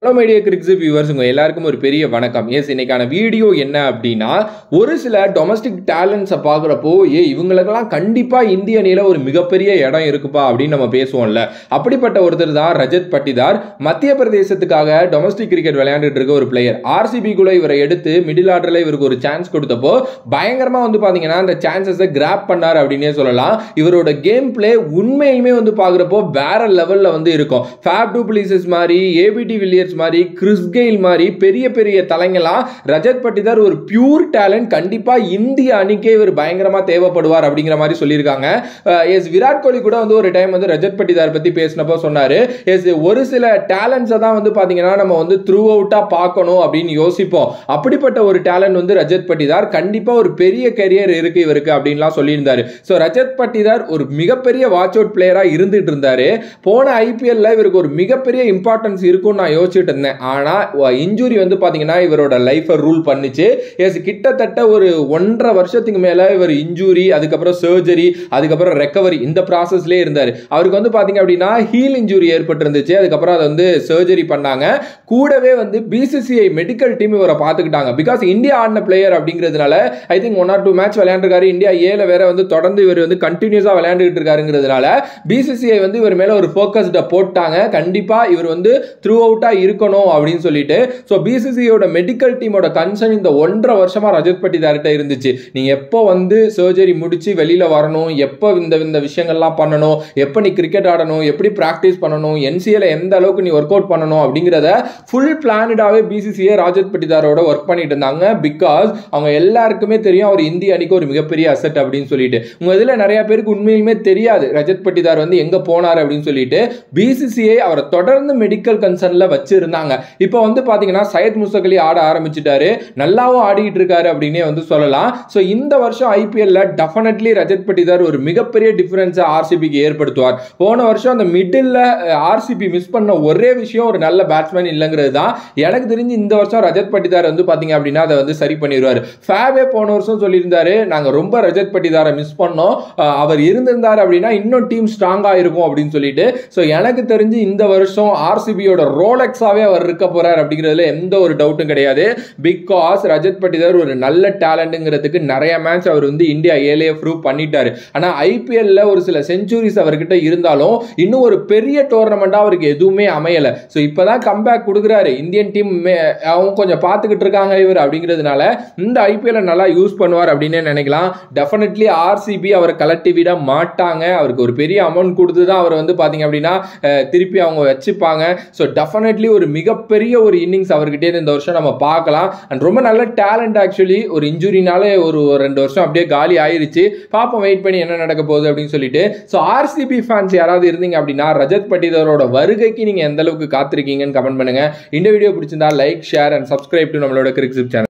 media கிரிக்ஸ் viewers உங்க எல்லாருக்கும் ஒரு பெரிய வணக்கம் எஸ் இன்னைக்கான வீடியோ என்ன அப்படின்னா ஒரு சில டொமஸ்டிக் டேலண்ட்ஸை பார்க்குறப்போ ஏ இவங்களுக்கெல்லாம் கண்டிப்பாக இந்திய அணியில் ஒரு மிகப்பெரிய இடம் இருக்குப்பா அப்படின்னு நம்ம பேசுவோம்ல அப்படிப்பட்ட ஒருத்தர் தான் ரஜத் பட்டிதார் மத்திய பிரதேசத்துக்காக டொமஸ்டிக் கிரிக்கெட் விளையாண்டுட்டு இருக்க ஒரு பிளேயர் ஆர்சிபிக்குள்ள இவரை எடுத்து மிடில் ஆர்டரில் இவருக்கு ஒரு சான்ஸ் கொடுத்தப்போ பயங்கரமாக வந்து பார்த்தீங்கன்னா அந்த சான்சஸை கிராப் பண்ணார் அப்படின்னே சொல்லலாம் இவரோட கேம் பிளே உண்மையுமே வந்து பார்க்குறப்போ வேற லெவலில் வந்து இருக்கும் ஃபேப் டூ பிளீசஸ் மாதிரி ஏபிடி வில்லியர்ஸ் மாதிரி கிறிஸ் கெயில் மாதிரி பெரிய பெரிய தலைங்களாம் ரஜத் பட்டிதார் ஒரு பியூர் டேலண்ட் கண்டிப்பாக இந்திய அணிக்கே இவர் பயங்கரமாக தேவைப்படுவார் அப்படிங்கிற மாதிரி சொல்லியிருக்காங்க எஸ் விராட் கோலி கூட வந்து ஒரு டைம் வந்து ரஜத் பட்டிதார் பற்றி பேசினப்போ சொன்னார் எஸ் ஒரு சில டேலண்ட்ஸை தான் வந்து பார்த்தீங்கன்னா நம்ம வந்து த்ரூ அவுட்டாக பார்க்கணும் அப்படின்னு யோசிப்போம் அப்படிப்பட்ட ஒரு டேலண்ட் வந்து ரஜத் பட்டிதார் கண்டிப்பாக ஒரு பெரிய கெரியர் இருக்கு இவருக்கு அப்படின்லாம் சொல்லியிருந்தாரு ஸோ ரஜத் பட்டிதார் ஒரு மிகப்பெரிய வாட்ச் அவுட் பிளேயராக இருந்துட்டு இருந்தாரு போன ஐபிஎல்ல இவருக்கு ஒரு மிகப்பெரிய இம்பார்ட்டன்ஸ் இருக்கும்னு நான் யோசிச்சுட்டு இருந்தேன் ஆனால் இன்ஜுரி வந்து பார்த்தீங்கன்னா இவரோட லைஃப்பை ரூல் பண்ணிச்சு எஸ் கிட்டத்தட்ட ஒரு ஒன்றரை வருஷத்துக்கு மேலே இவர் இன்ஜுரி அதுக்கப்புறம் சர்ஜரி அதுக்கப்புறம் ரெக்கவரி இந்த ப்ராசஸ்லேயே இருந்தார் அவருக்கு வந்து பார்த்தீங்க அப்படின்னா ஹீல் இன்ஜுரி ஏற்பட்டிருந்துச்சு அதுக்கப்புறம் அதை வந்து சர்ஜரி பண்ணாங்க கூடவே வந்து பிசிசிஐ மெடிக்கல் டீம் இவரை பார்த்துக்கிட்டாங்க பிகாஸ் இந்தியா ஆடின பிளேயர் அப்படிங்கிறதுனால I think one or two match விளையாண்டுருக்காரு இந்தியா ஏல வேற வந்து தொடர்ந்து இவர் வந்து கண்டினியூஸாக விளையாண்டுட்டு இருக்காருங்கிறதுனால பிசிசிஐ வந்து இவர் மேலே ஒரு ஃபோக்கஸ்ட போட்டாங்க கண்டிப்பாக இவர் வந்து த்ரூ அவுட்டாக இருக்கணும் அப்படின்னு சொல்லிட்டு ஸோ பிசிசிஐயோட மெடிக்கல் டீமோட கன்சர்ன் இந்த ஒன்றரை வருஷமாக ரஜத் பட்டிதார்கிட்ட இருந்துச்சு நீங்கள் எப்போ வந்து சர்ஜரி முடிச்சு வெளியில் வரணும் எப்போ இந்த இந்த விஷயங்கள்லாம் பண்ணணும் எப்போ நீ கிரிக்கெட் ஆடணும் எப்படி ப்ராக்டிஸ் பண்ணணும் என்சிஏல எந்த அளவுக்கு நீ ஒர்க் அவுட் பண்ணணும் அப்படிங்கிறத ஃபுல் பிளானடாகவே பிசிசிஐ ராஜத் பட்டிதாரோட ஒர்க் பண்ணிட்டு இருந்தாங்க பிகாஸ் அவங்க எல்லாருக்குமே தெரியும் அவர் இந்திய அணிக்கு ஒரு மிகப்பெரிய அசட் அப்படின்னு சொல்லிட்டு உங்க இதில் நிறைய பேருக்கு உண்மையிலுமே தெரியாது ரஜத் பட்டிதார் வந்து எங்கே போனார் அப்படின்னு சொல்லிட்டு பிசிசிஐ அவரை தொடர்ந்து மெடிக்கல் கன்சர்ன்ல வச்சிருந்தாங்க இப்போ வந்து பார்த்தீங்கன்னா சையத் முஸ்தக் அலி ஆட ஆரம்பிச்சிட்டாரு நல்லாவும் ஆடிக்கிட்டு இருக்காரு அப்படின்னே வந்து சொல்லலாம் ஸோ இந்த வருஷம் ஐபிஎல்ல டெஃபினெட்லி ரஜத் பட்டிதார் ஒரு மிகப்பெரிய டிஃபரன்ஸை ஆர்சிபிக்கு ஏற்படுத்துவார் போன வருஷம் அந்த மிடில் ஆர்சிபி மிஸ் பண்ண ஒரே விஷயம் ஒரு நல்ல பேட்ஸ்மேன் இல்லைங்கிறது தான் எனக்கு தெரிஞ்சு இந்த வருஷம் ரஜத் பட்டிதார் வந்து பார்த்தீங்க அப்படின்னா அதை வந்து சரி பண்ணிடுவார் ஃபேபே போன வருஷம் சொல்லியிருந்தாரு நாங்கள் ரொம்ப ரஜத் பட்டிதாரை மிஸ் பண்ணோம் அவர் இருந்திருந்தார் அப்படின்னா இன்னும் டீம் ஸ்ட்ராங்காக இருக்கும் அப்படின்னு சொல்லிட்டு ஸோ எனக்கு தெரிஞ்சு இந்த வருஷம் ஆர்சிபியோட ரோலெக்ஸாவே அவர் இருக்க போறார் அப்படிங்கிறதுல எந்த ஒரு டவுட்டும் கிடையாது பிகாஸ் ரஜத் பட்டிதார் ஒரு நல்ல டேலண்ட்டுங்கிறதுக்கு நிறைய மேட்ச் அவர் வந்து இந்தியா ஏழைய ப்ரூவ் பண்ணிட்டாரு ஆனால் ஐபிஎல்ல ஒரு சில செஞ்சுரிஸ் அவர்கிட்ட இருந்தாலும் இன்னும் ஒரு பெரிய டோர்னமெண்ட்டாக அவருக்கு எதுவுமே அமையலை ஸோ இப்போதான் கம்பேக் கொடுக்குறாரு இந்தியன் டீம் அவங்க கொஞ்சம் பார்த்துக்கிட்டு இருக்காங்க இவர் அப்படிங்கிறதுனால இந்த ஐபிஎல்ல நல்லா யூஸ் பண்ணுவார் அப்படின்னு நினைக்கலாம் டெஃபினெட்லி ஆர்சிபி அவரை கலட்டி விட மாட்டாங்க அவருக்கு ஒரு பெரிய அமௌண்ட் கொடுத்து தான் அவர் வந்து பார்த்தீங்க அப்படின்னா திருப்பி அவங்க வச்சுப்பாங்க ஸோ டெஃபினெட்லி ஒரு மிகப்பெரிய ஒரு இன்னிங்ஸ் அவர்கிட்டே இந்த வருஷம் நம்ம பார்க்கலாம் அண்ட் ரொம்ப நல்ல டேலண்ட் ஆக்சுவலி ஒரு இன்ஜுரினாலே ஒரு ரெண்டு வருஷம் அப்படியே காலி ஆயிருச்சு பார்ப்போம் வெயிட் பண்ணி என்ன நடக்க போகுது அப்படின்னு சொல்லிட்டு ஸோ ஆர்சிபி ஃபேன்ஸ் யாராவது இருந்தீங்க அப்படின்னா ரஜத் பட்டிதரோட வருகைக்கு நீங்கள் எந்த அளவுக்கு காத்திருக்கீங்கன்னு கமெண்ட் பண்ணுங்க இந்த வீடியோ பிடிச்சிருந்தா like share and subscribe to நம்மளோட கிரிக்ஸிப் சேனல்